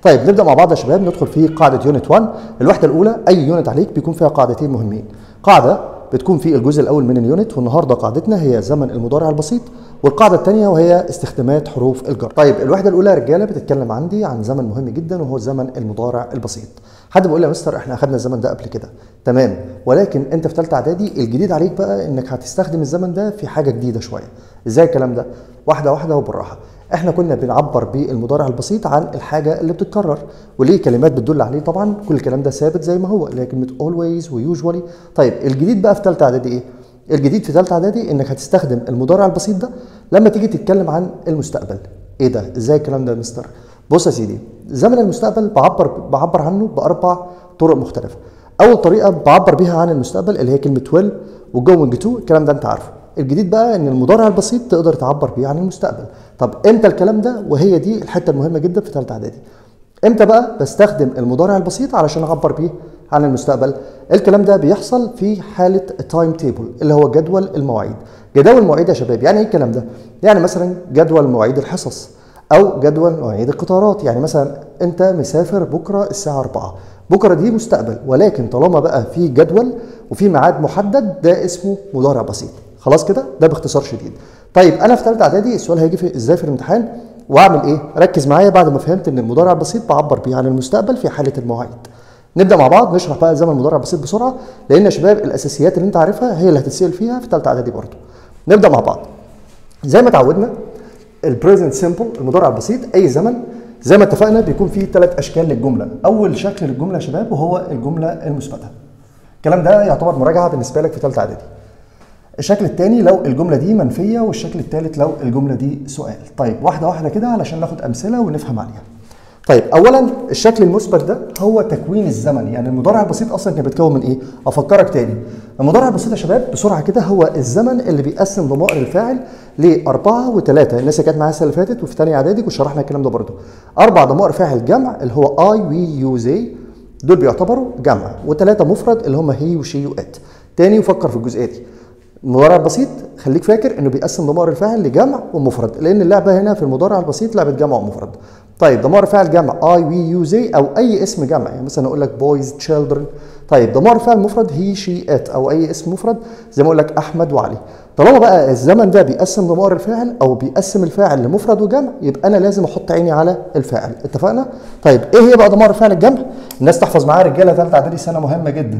طيب نبدا مع بعض يا شباب ندخل في قاعده يونت 1 الوحده الاولى اي يونت عليك بيكون فيها قاعدتين مهمين قاعده بتكون في الجزء الاول من اليونت والنهارده قاعدتنا هي زمن المضارع البسيط والقاعده الثانيه وهي استخدامات حروف الجر طيب الوحده الاولى يا رجاله بتتكلم عندي عن زمن مهم جدا وهو زمن المضارع البسيط حد بيقول لي يا مستر احنا اخذنا الزمن ده قبل كده تمام ولكن انت في ثالثه اعدادي الجديد عليك بقى انك هتستخدم الزمن ده في حاجه جديده شويه ازاي الكلام ده واحده واحده وبالراحه احنا كنا بنعبر بالمضارع البسيط عن الحاجه اللي بتتكرر وليه كلمات بتدل عليه طبعا كل الكلام ده ثابت زي ما هو اللي هي كلمه always ويوجوالي طيب الجديد بقى في ثالثه اعدادي ايه الجديد في ثالثه اعدادي انك هتستخدم المضارع البسيط ده لما تيجي تتكلم عن المستقبل ايه ده ازاي الكلام ده يا مستر بص يا سيدي زمن المستقبل بعبر بعبر عنه باربع طرق مختلفه اول طريقه بعبر بيها عن المستقبل اللي هي كلمه ويل وجوينج تو الكلام ده انت عارفه الجديد بقى ان المضارع البسيط تقدر تعبر بيه عن المستقبل طب امتى الكلام ده وهي دي الحته المهمه جدا في ثالثه اعدادي امتى بقى بستخدم المضارع البسيط علشان اعبر بيه عن المستقبل الكلام ده بيحصل في حاله التايم تيبل اللي هو جدول المواعيد جداول المواعيد يا شباب يعني ايه الكلام ده يعني مثلا جدول مواعيد الحصص او جدول مواعيد القطارات يعني مثلا انت مسافر بكره الساعه 4 بكره دي مستقبل ولكن طالما بقى في جدول وفي ميعاد محدد ده اسمه مضارع بسيط خلاص كده ده باختصار شديد طيب انا في ثالثه اعدادي السؤال هيجي في ازاي في الامتحان واعمل ايه ركز معايا بعد ما فهمت ان المضارع البسيط بعبر بيه عن المستقبل في حاله المواعيد نبدا مع بعض نشرح بقى زمن المضارع البسيط بسرعه لان يا شباب الاساسيات اللي انت عارفها هي اللي هتتسال فيها في ثالثه اعدادي برضه نبدا مع بعض زي ما اتعودنا البريزنت سيمبل المضارع البسيط اي زمن زي ما اتفقنا بيكون فيه ثلاث اشكال للجمله اول شكل للجمله يا شباب وهو الجمله المثبته الكلام ده يعتبر مراجعه بالنسبه لك في ثالثه اعدادي الشكل الثاني لو الجمله دي منفيه والشكل الثالث لو الجمله دي سؤال طيب واحده واحده كده علشان ناخد امثله ونفهم عليها طيب اولا الشكل المثبت ده هو تكوين الزمن يعني المضارع البسيط اصلا كان بيتكون من ايه افكرك تاني المضارع البسيط يا شباب بسرعه كده هو الزمن اللي بيقسم ضمائر الفاعل لاربعه وثلاثه الناس اللي كانت معايا السنه اللي فاتت وفي ثانيه اعدادي وشرحنا الكلام ده برضه اربع ضمائر فاعل جمع اللي هو اي وي يو زي دول بيعتبروا جمع وثلاثه مفرد اللي هم هي وشي وات تاني وفكر في الجزئيه دي المضارع البسيط خليك فاكر انه بيقسم ضمائر الفاعل لجمع ومفرد لان اللعبه هنا في المضارع البسيط لعبه جمع ومفرد طيب ضمائر فاعل جمع اي وي يو زي او اي اسم جمع يعني مثلا اقول لك بويز تشيلدرن طيب ضمائر فاعل مفرد هي شي ات او اي اسم مفرد زي ما اقول لك احمد وعلي طالما بقى الزمن ده بيقسم ضمائر الفاعل او بيقسم الفاعل لمفرد وجمع يبقى انا لازم احط عيني على الفاعل اتفقنا طيب ايه هي بقى ضمائر فاعل الجمع الناس تحفظ معايا رجاله ثالثه اعدادي سنه مهمه جدا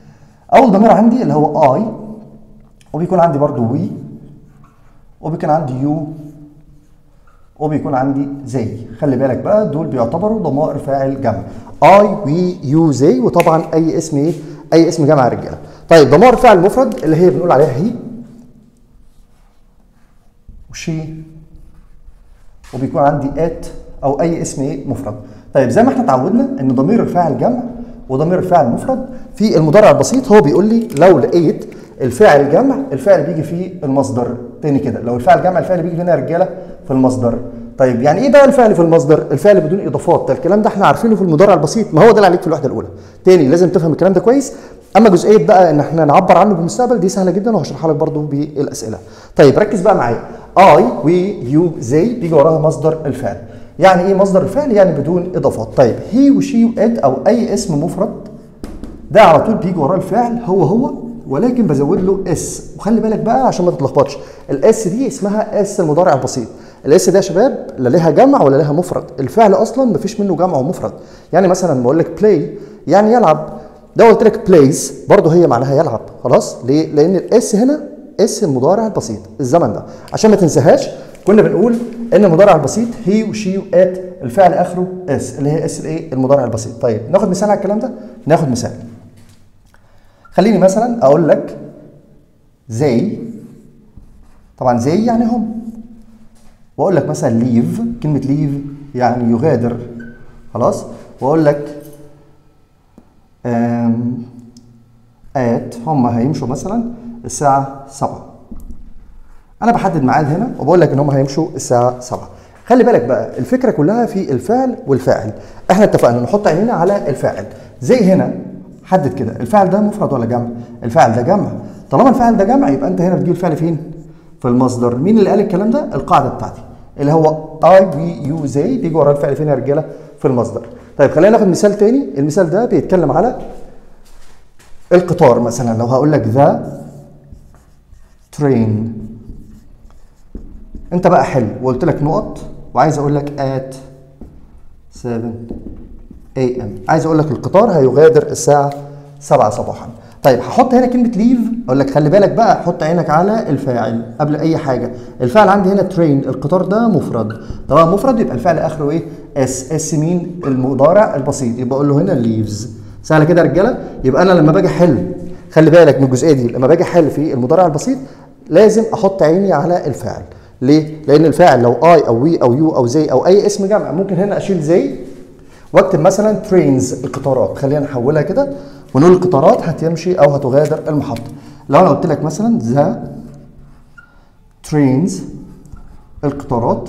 اول ضمير عندي اللي هو اي وبيكون عندي برضو وي وبيكون عندي يو وبيكون عندي زي خلي بالك بقى دول بيعتبروا ضمائر فاعل جمع اي وي يو زي وطبعا اي اسم ايه اي اسم جمع رجاله طيب ضمائر فاعل مفرد اللي هي بنقول عليها هي وشي وبيكون عندي ات او اي اسم ايه مفرد طيب زي ما احنا اتعودنا ان ضمير الفاعل جمع وضمير الفاعل مفرد في المضارع البسيط هو بيقول لي لو لقيت الفاعل جمع الفعل بيجي في المصدر تاني كده لو الفعل جمع الفعل بيجي هنا يا رجاله في المصدر طيب يعني ايه بقى الفعل في المصدر الفعل بدون اضافات ده الكلام ده احنا عارفينه في المضارع البسيط ما هو ده اللي عليك في الوحده الاولى تاني لازم تفهم الكلام ده كويس اما جزئيه بقى ان احنا نعبر عنه بالمستقبل دي سهله جدا وهشرحها لك برضو بالاسئله طيب ركز بقى معايا اي وي يو زي بيجي وراها مصدر الفعل يعني ايه مصدر الفعل يعني بدون اضافات طيب هي وشي وات او اي اسم مفرد ده على طول بيجي وراه الفعل هو هو ولكن بزود له اس وخلي بالك بقى عشان ما تتلخبطش الاس دي اسمها اس المضارع البسيط الاس ده يا شباب لا لها جمع ولا لها مفرد الفعل اصلا ما فيش منه جمع ومفرد يعني مثلا بقول لك بلاي يعني يلعب ده قلت لك بلايز برضه هي معناها يلعب خلاص ليه لان الاس هنا اس المضارع البسيط الزمن ده عشان ما تنساهاش كنا بنقول ان المضارع البسيط هي وشي وات الفعل اخره اس اللي هي اس الايه المضارع البسيط طيب ناخد مثال على الكلام ده ناخد مثال خليني مثلا اقول لك زي طبعا زي يعني هم واقول لك مثلا ليف كلمه ليف يعني يغادر خلاص واقول لك ات هم هيمشوا مثلا الساعه 7 انا بحدد ميعاد هنا وبقول لك ان هم هيمشوا الساعه 7 خلي بالك بقى الفكره كلها في الفعل والفاعل احنا اتفقنا نحط عينينا على الفاعل زي هنا حدد كده الفعل ده مفرد ولا جمع الفعل ده جمع طالما الفعل ده جمع يبقى انت هنا بتجيب الفعل فين في المصدر مين اللي قال الكلام ده القاعده بتاعتي اللي هو اي وي يو زي بيجي ورا الفعل فين يا رجاله في المصدر طيب خلينا ناخد مثال تاني المثال ده بيتكلم على القطار مثلا لو هقول لك ذا ترين انت بقى حل وقلت لك نقط وعايز اقول لك at 7 am عايز اقول لك القطار هيغادر الساعه 7 صباحا طيب هحط هنا كلمه ليف اقول لك خلي بالك بقى حط عينك على الفاعل قبل اي حاجه الفعل عندي هنا ترين القطار ده مفرد طبعا مفرد يبقى الفعل اخره ايه اس اس مين المضارع البسيط يبقى اقول له هنا ليفز سهله كده يا رجاله يبقى انا لما باجي احل خلي بالك من الجزئيه دي لما باجي احل في المضارع البسيط لازم احط عيني على الفاعل ليه لان الفاعل لو اي او وي او يو او زي او اي اسم جمع ممكن هنا اشيل زي واكتب مثلا ترينز القطارات خلينا نحولها كده ونقول القطارات هتمشي او هتغادر المحطه لو انا قلت لك مثلا ذا ترينز القطارات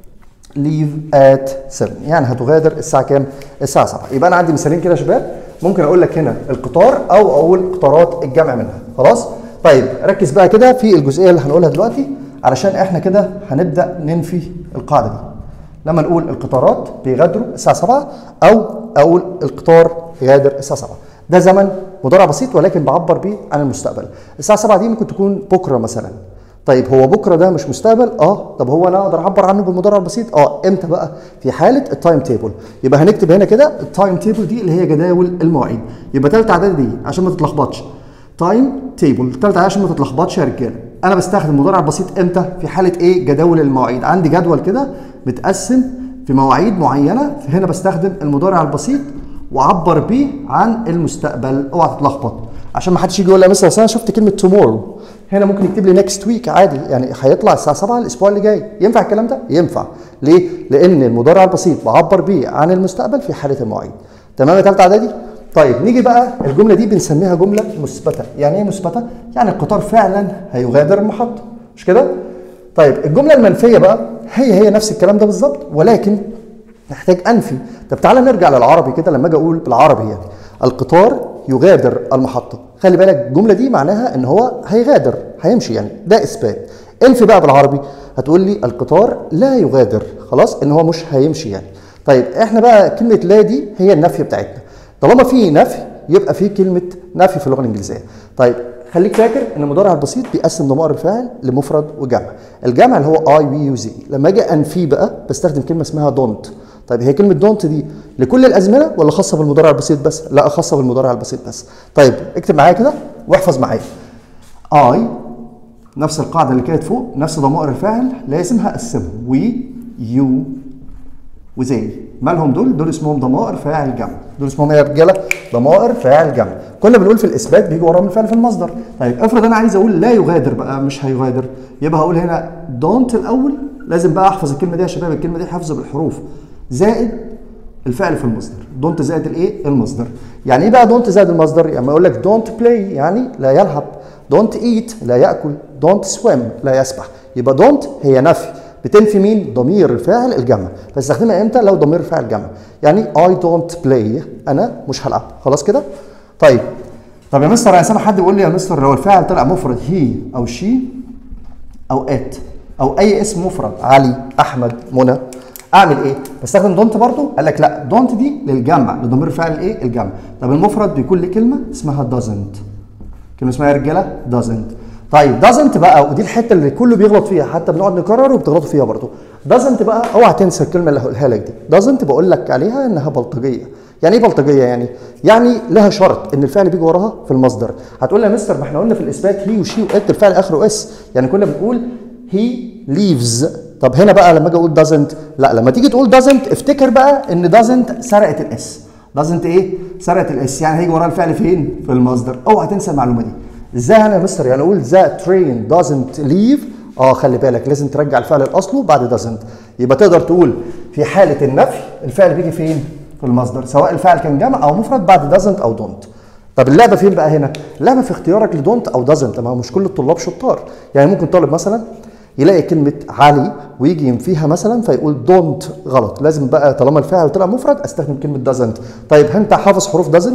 ليف ات 7 يعني هتغادر الساعه كام الساعه 7 يبقى انا عندي مثالين كده يا شباب ممكن اقول لك هنا القطار او اقول قطارات الجمع منها خلاص طيب ركز بقى كده في الجزئيه اللي هنقولها دلوقتي علشان احنا كده هنبدا ننفي القاعده دي لما نقول القطارات بيغادروا الساعه 7 او اقول القطار يغادر الساعه 7 ده زمن مضارع بسيط ولكن بعبر بيه عن المستقبل الساعه 7 دي ممكن تكون بكره مثلا طيب هو بكره ده مش مستقبل اه طب هو انا اقدر اعبر عنه بالمضارع البسيط اه امتى بقى في حاله التايم تيبل يبقى هنكتب هنا كده التايم تيبل دي اللي هي جداول المواعيد يبقى ثالثه اعدادي دي عشان ما تتلخبطش تايم تيبل ثالثه عشان ما تتلخبطش يا رجاله انا بستخدم مضارع بسيط امتى في حاله ايه جداول المواعيد عندي جدول كده متقسم في مواعيد معينه هنا بستخدم المضارع البسيط واعبر بيه عن المستقبل اوعى تتلخبط عشان ما حدش يجي يقول لي يا مستر أصل انا شفت كلمه تومورو هنا ممكن يكتب لي نيكست ويك عادي يعني هيطلع الساعه 7 الاسبوع اللي جاي ينفع الكلام ده ينفع ليه لان المضارع البسيط بعبر بيه عن المستقبل في حاله المواعيد تمام يا ثالثه اعدادي طيب نيجي بقى الجمله دي بنسميها جمله مثبته يعني ايه مثبته يعني القطار فعلا هيغادر المحطه مش كده طيب الجمله المنفيه بقى هي هي نفس الكلام ده بالظبط ولكن نحتاج انفي طب تعالى نرجع للعربي كده لما اجي اقول بالعربي يعني القطار يغادر المحطه خلي بالك الجمله دي معناها ان هو هيغادر هيمشي يعني ده اثبات انفي بقى بالعربي هتقول لي القطار لا يغادر خلاص ان هو مش هيمشي يعني طيب احنا بقى كلمه لا دي هي النفي بتاعتنا طالما في نفي يبقى في كلمه نفي في اللغه الانجليزيه طيب خليك فاكر ان المضارع البسيط بيقسم ضمائر الفاعل لمفرد وجمع الجمع اللي هو اي وي يو زي لما اجي انفيه بقى بستخدم كلمه اسمها دونت طيب هي كلمه دونت دي لكل الازمنه ولا خاصه بالمضارع البسيط بس لا خاصه بالمضارع البسيط بس طيب اكتب معايا كده واحفظ معايا اي نفس القاعده اللي كانت فوق نفس ضمائر الفاعل لازم هقسمهم وي يو وزي مالهم دول دول اسمهم ضمائر فاعل جمع دول اسمهم ايه يا رجاله ضمائر فاعل جمع كنا بنقول في الاثبات بيجي وراهم الفعل في المصدر طيب افرض انا عايز اقول لا يغادر بقى مش هيغادر يبقى هقول هنا دونت الاول لازم بقى احفظ الكلمه دي يا شباب الكلمه دي حفظ بالحروف زائد الفعل في المصدر دونت زائد الايه المصدر يعني ايه بقى دونت زائد المصدر يعني اقول لك دونت بلاي يعني لا يلعب دونت ايت لا ياكل دونت سويم لا يسبح يبقى دونت هي نفي بتنفي مين ضمير الفاعل الجمع بستخدمها امتى لو ضمير الفاعل جمع يعني اي دونت بلاي انا مش هلعب خلاص كده طيب طب يا مستر يا سامع حد بيقول لي يا مستر لو الفاعل طلع مفرد هي او شي او ات او اي اسم مفرد علي احمد منى اعمل ايه بستخدم دونت برضو قال لك لا دونت دي للجمع لضمير الفاعل الايه الجمع طب المفرد بيكون له كلمه اسمها doesn't كلمه اسمها يا رجاله doesn't طيب doesn't بقى ودي الحته اللي كله بيغلط فيها حتى بنقعد نكرر وبتغلطوا فيها برضو doesn't بقى اوعى تنسى الكلمه اللي هقولها لك دي doesn't بقول لك عليها انها بلطجيه يعني ايه بلطجيه يعني يعني لها شرط ان الفعل بيجي وراها في المصدر هتقول لي يا مستر ما احنا قلنا في الاثبات هي وشي وات الفعل اخره اس يعني كنا بنقول هي leaves طب هنا بقى لما اجي اقول doesn't لا لما تيجي تقول doesn't افتكر بقى ان doesn't سرقت الاس doesn't ايه سرقت الاس يعني هيجي وراها الفعل فين في المصدر اوعى تنسى المعلومه دي ازاي انا يا مستر يعني اقول ذا ترين doesn't leave اه خلي بالك لازم ترجع الفعل لاصله بعد doesn't يبقى تقدر تقول في حاله النفي الفعل بيجي فين في المصدر سواء الفعل كان جمع او مفرد بعد doesn't او don't طب اللعبه فين بقى هنا اللعبه في اختيارك لدونت او doesn't ما هو مش كل الطلاب شطار يعني ممكن طالب مثلا يلاقي كلمة علي ويجي ينفيها مثلا فيقول دونت غلط لازم بقى طالما الفاعل طلع مفرد استخدم كلمة doesn't طيب انت حافظ حروف doesn't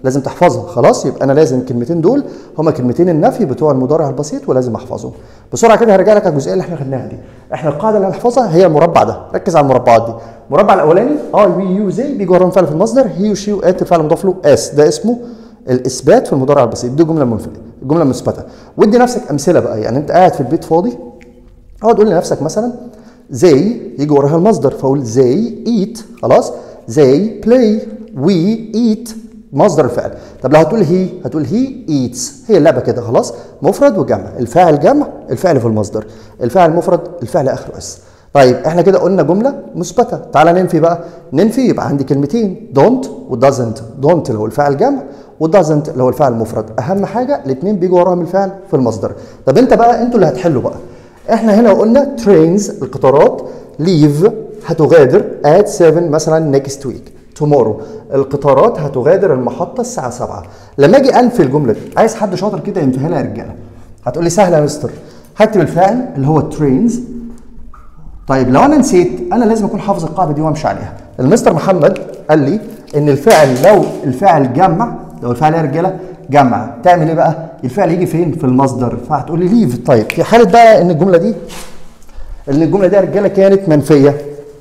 لازم تحفظها خلاص يبقى انا لازم الكلمتين دول هما كلمتين النفي بتوع المضارع البسيط ولازم احفظهم بسرعه كده هرجع لك على الجزئيه اللي احنا خدناها دي احنا القاعده اللي هنحفظها هي المربع ده ركز على المربعات دي المربع الاولاني اي وي يو زي بيجي وراهم فعل في المصدر هي وشي وات الفعل المضاف له اس ده اسمه الاثبات في المضارع البسيط دي جمله منفيه جمله مثبته ودي نفسك امثله بقى يعني انت قاعد في البيت فاضي اقعد قول لنفسك مثلا زي يجي وراها المصدر فاقول زي ايت خلاص زي بلاي وي ايت مصدر الفعل طب لو هتقول هي هتقول هي ايتس هي اللعبه كده خلاص مفرد وجمع الفاعل جمع الفعل في المصدر الفاعل مفرد الفعل اخره اس طيب احنا كده قلنا جمله مثبته تعالى ننفي بقى ننفي يبقى عندي كلمتين دونت ودازنت دونت اللي هو الفعل جمع ودازنت اللي هو الفعل المفرد اهم حاجه الاثنين بيجوا وراهم الفعل في المصدر طب انت بقى انتوا اللي هتحلوا بقى احنا هنا قلنا ترينز القطارات ليف هتغادر at 7 مثلا next week tomorrow القطارات هتغادر المحطة الساعة 7 لما اجي انفي الجملة دي عايز حد شاطر كده ينفيها لي يا رجالة هتقول لي سهلة يا مستر هكتب الفاعل اللي هو ترينز طيب لو انا نسيت انا لازم اكون حافظ القاعدة دي وامشي عليها المستر محمد قال لي ان الفعل لو الفعل جمع لو الفعل يا رجالة جمع تعمل ايه بقى الفعل يجي فين في المصدر فهتقول لي ليف طيب في حالة بقى ان الجملة دي ان الجمله دي يا رجاله كانت منفيه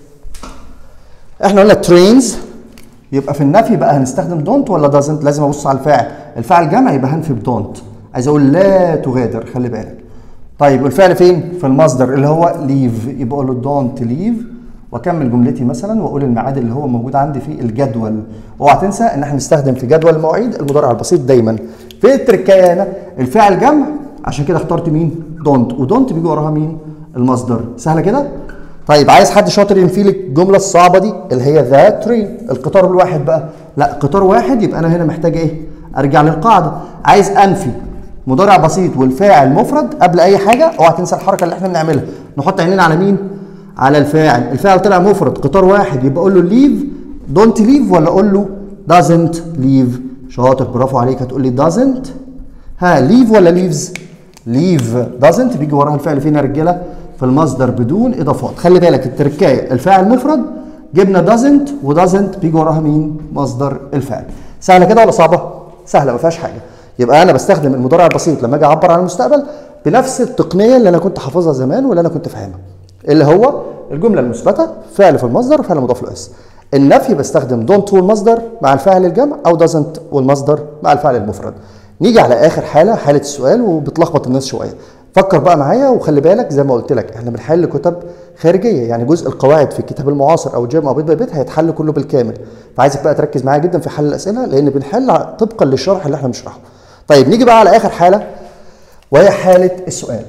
احنا قلنا ترينز يبقى في النفي بقى هنستخدم دونت ولا دازنت لازم ابص على الفاعل الفاعل جمع يبقى هنفي بدونت عايز اقول لا تغادر خلي بالك طيب والفعل فين في المصدر اللي هو ليف يبقى اقول له دونت ليف واكمل جملتي مثلا واقول الميعاد اللي هو موجود عندي في الجدول اوعى تنسى ان احنا نستخدم في جدول المواعيد المضارع البسيط دايما في التركايه هنا الفعل جمع عشان كده اخترت مين دونت ودونت بيجي وراها مين المصدر سهله كده طيب عايز حد شاطر ينفي لك الجمله الصعبه دي اللي هي ذا ترين القطار الواحد بقى لا قطار واحد يبقى انا هنا محتاج ايه ارجع للقاعده عايز انفي مضارع بسيط والفاعل مفرد قبل اي حاجه اوعى تنسى الحركه اللي احنا بنعملها نحط عينينا على مين على الفاعل الفاعل طلع مفرد قطار واحد يبقى اقول له ليف دونت ليف ولا اقول له doesn't ليف شاطر برافو عليك هتقول لي doesn't ها ليف ولا ليفز ليف doesn't بيجي وراها الفعل فين يا رجاله في المصدر بدون اضافات خلي بالك التركايه الفاعل مفرد جبنا doesn't وdoesn't بيجي وراها مين مصدر الفعل سهله كده ولا صعبه سهله ما فيهاش حاجه يبقى انا بستخدم المضارع البسيط لما اجي اعبر عن المستقبل بنفس التقنيه اللي انا كنت حافظها زمان واللي انا كنت فاهمها اللي هو الجمله المثبته فعل في المصدر وفعل مضاف له اس النفي بستخدم don't والمصدر مع الفاعل الجمع او doesn't والمصدر مع الفاعل المفرد نيجي على اخر حاله حاله السؤال وبتلخبط الناس شويه فكر بقى معايا وخلي بالك زي ما قلت لك احنا بنحل كتب خارجيه يعني جزء القواعد في الكتاب المعاصر او جيم او بيت باي بيت هيتحل كله بالكامل فعايزك بقى تركز معايا جدا في حل الاسئله لان بنحل طبقا للشرح اللي احنا بنشرحه طيب نيجي بقى على اخر حاله وهي حاله السؤال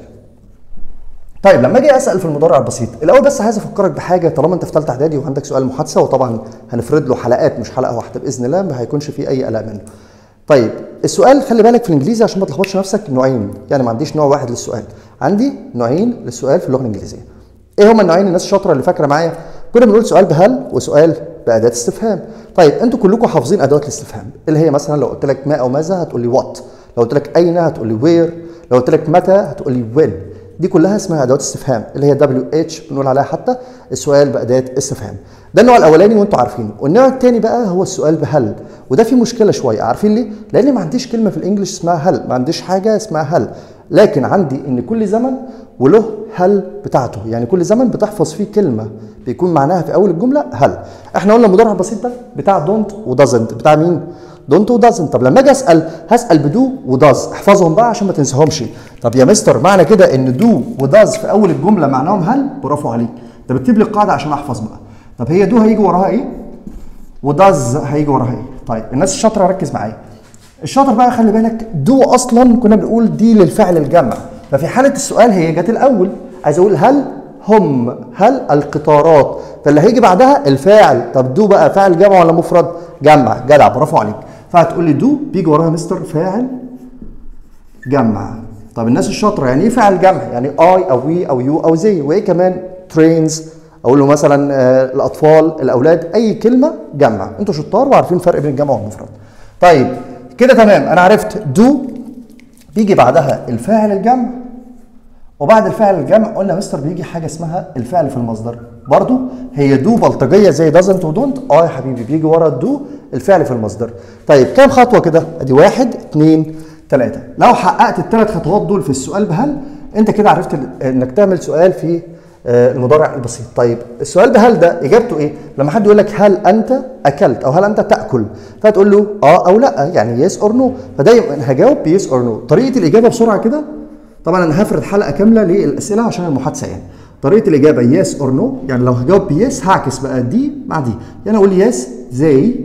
طيب لما اجي اسال في المضارع البسيط الاول بس عايز افكرك بحاجه طالما انت في ثالثه اعدادي وعندك سؤال محادثه وطبعا هنفرد له حلقات مش حلقه واحده باذن الله ما هيكونش فيه اي قلق منه طيب السؤال خلي بالك في الانجليزي عشان ما تلخبطش نفسك نوعين يعني ما عنديش نوع واحد للسؤال عندي نوعين للسؤال في اللغه الانجليزيه ايه هما النوعين الناس الشاطره اللي فاكره معايا كنا بنقول سؤال بهل وسؤال باداه استفهام طيب انتوا كلكم حافظين ادوات الاستفهام اللي هي مثلا لو قلت لك ما او ماذا هتقول لي وات لو قلت لك اين هتقول لي وير لو قلت لك متى هتقول لي وين دي كلها اسمها ادوات استفهام اللي هي دبليو اتش بنقول عليها حتى السؤال باداه استفهام ده النوع الاولاني وانتوا عارفينه والنوع الثاني بقى هو السؤال بهل وده فيه مشكله شويه عارفين ليه لان ما عنديش كلمه في الانجليش اسمها هل ما عنديش حاجه اسمها هل لكن عندي ان كل زمن وله هل بتاعته يعني كل زمن بتحفظ فيه كلمه بيكون معناها في اول الجمله هل احنا قلنا المضارع البسيط ده بتاع دونت ودازنت بتاع مين دونت ودازنت طب لما اجي اسال هسال بدو وداز احفظهم بقى عشان ما تنساهمش طب يا مستر معنى كده ان دو وداز في اول الجمله معناهم هل برافو عليك طب اكتب لي القاعده عشان احفظ بقى طب هي دو هيجي وراها ايه وداز هيجي وراها ايه طيب الناس الشاطره ركز معايا الشاطر بقى خلي بالك دو اصلا كنا بنقول دي للفعل الجمع ففي حاله السؤال هي جت الاول عايز اقول هل هم هل القطارات فاللي هيجي بعدها الفاعل طب دو بقى فاعل جمع ولا مفرد جمع جدع برافو عليك فهتقول لي دو بيجي وراها مستر فاعل جمع طب الناس الشاطره يعني ايه فاعل جمع يعني اي او وي او يو او زي وايه كمان ترينز اقول له مثلا آه الاطفال الاولاد اي كلمه جمع انتوا شطار وعارفين الفرق بين الجمع والمفرد طيب كده تمام انا عرفت دو بيجي بعدها الفاعل الجمع وبعد الفعل الجمع قلنا مستر بيجي حاجه اسمها الفعل في المصدر برضو هي دو بلطجيه زي دازنت ودونت اه يا حبيبي بيجي ورا الدو الفعل في المصدر طيب كام خطوه كده ادي واحد اثنين ثلاثه لو حققت الثلاث خطوات دول في السؤال بهل انت كده عرفت انك تعمل سؤال في آه، المضارع البسيط طيب السؤال بهل ده اجابته ايه لما حد يقول لك هل انت اكلت او هل انت تاكل فتقول له اه او لا يعني يس اور نو فدايما هجاوب بيس اور نو طريقه الاجابه بسرعه كده طبعا انا هفرد حلقه كامله للاسئله عشان المحادثه يعني طريقه الاجابه يس اور نو يعني لو هجاوب بيس هعكس بقى دي مع دي يعني اقول يس زي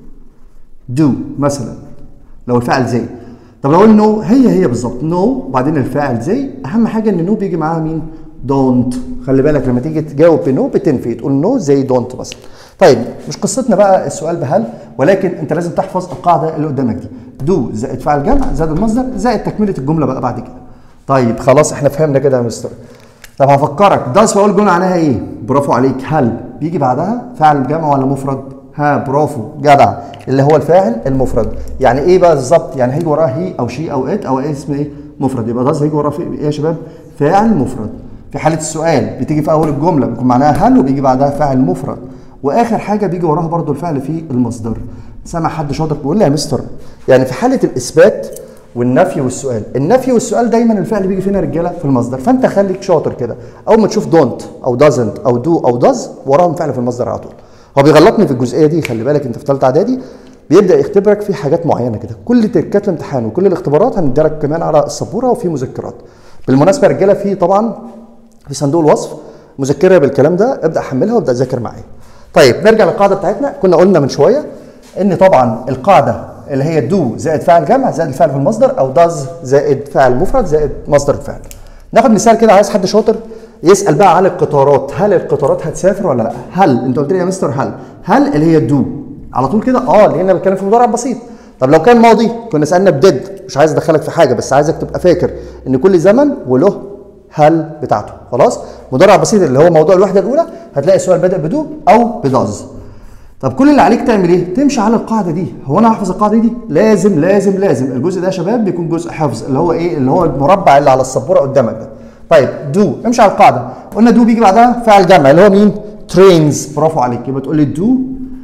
دو مثلا لو الفعل زي طب لو اقول نو هي هي بالظبط نو وبعدين الفاعل زي اهم حاجه ان نو بيجي معاها مين دونت خلي بالك لما تيجي تجاوب بنو بتنفي تقول نو زي دونت مثلا طيب مش قصتنا بقى السؤال بهل ولكن انت لازم تحفظ القاعده اللي قدامك دي دو زائد فعل جمع زائد المصدر زائد تكمله الجمله بقى بعد كده طيب خلاص احنا فهمنا كده يا مستر طب هفكرك داس بقول الجمله معناها ايه برافو عليك هل بيجي بعدها فعل جمع ولا مفرد ها برافو جدع اللي هو الفاعل المفرد يعني ايه بقى بالظبط يعني هيجي وراه هي او شي او ات او إيه اسم ايه مفرد يبقى داس هيجي وراه في ايه يا شباب فاعل مفرد في حاله السؤال بتيجي في اول الجمله بيكون معناها هل وبيجي بعدها فاعل مفرد واخر حاجه بيجي وراها برضو الفعل في المصدر سامع حد شاطر بيقول لي يا مستر يعني في حاله الاثبات والنفي والسؤال النفي والسؤال دايما الفعل بيجي فينا رجاله في المصدر فانت خليك شاطر كده اول ما تشوف دونت او دازنت او دو او داز وراهم فعل في المصدر على طول هو بيغلطني في الجزئيه دي خلي بالك انت في ثالثه اعدادي بيبدا يختبرك في حاجات معينه كده كل تركات الامتحان وكل الاختبارات هندرك كمان على السبوره وفي مذكرات بالمناسبه يا رجاله في طبعا في صندوق الوصف مذكره بالكلام ده ابدا حملها وابدا ذاكر معايا طيب نرجع للقاعده بتاعتنا كنا قلنا من شويه ان طبعا القاعده اللي هي دو زائد فاعل جمع زائد الفعل في المصدر او داز زائد فاعل مفرد زائد مصدر الفعل ناخد مثال كده عايز حد شاطر يسال بقى على القطارات هل القطارات هتسافر ولا لا هل انت قلت لي يا مستر هل هل اللي هي دو على طول كده اه لان انا بتكلم في مضارع بسيط طب لو كان ماضي كنا سالنا بديد مش عايز ادخلك في حاجه بس عايزك تبقى فاكر ان كل زمن وله هل بتاعته خلاص مضارع بسيط اللي هو موضوع الوحده الاولى هتلاقي السؤال بدا بدو او بداز طب كل اللي عليك تعمل ايه تمشي على القاعده دي هو انا هحفظ القاعده دي لازم لازم لازم الجزء ده يا شباب بيكون جزء حفظ اللي هو ايه اللي هو المربع اللي على السبوره قدامك ده طيب دو امشي على القاعده قلنا دو بيجي بعدها فعل جمع اللي هو مين ترينز برافو عليك يبقى تقول لي دو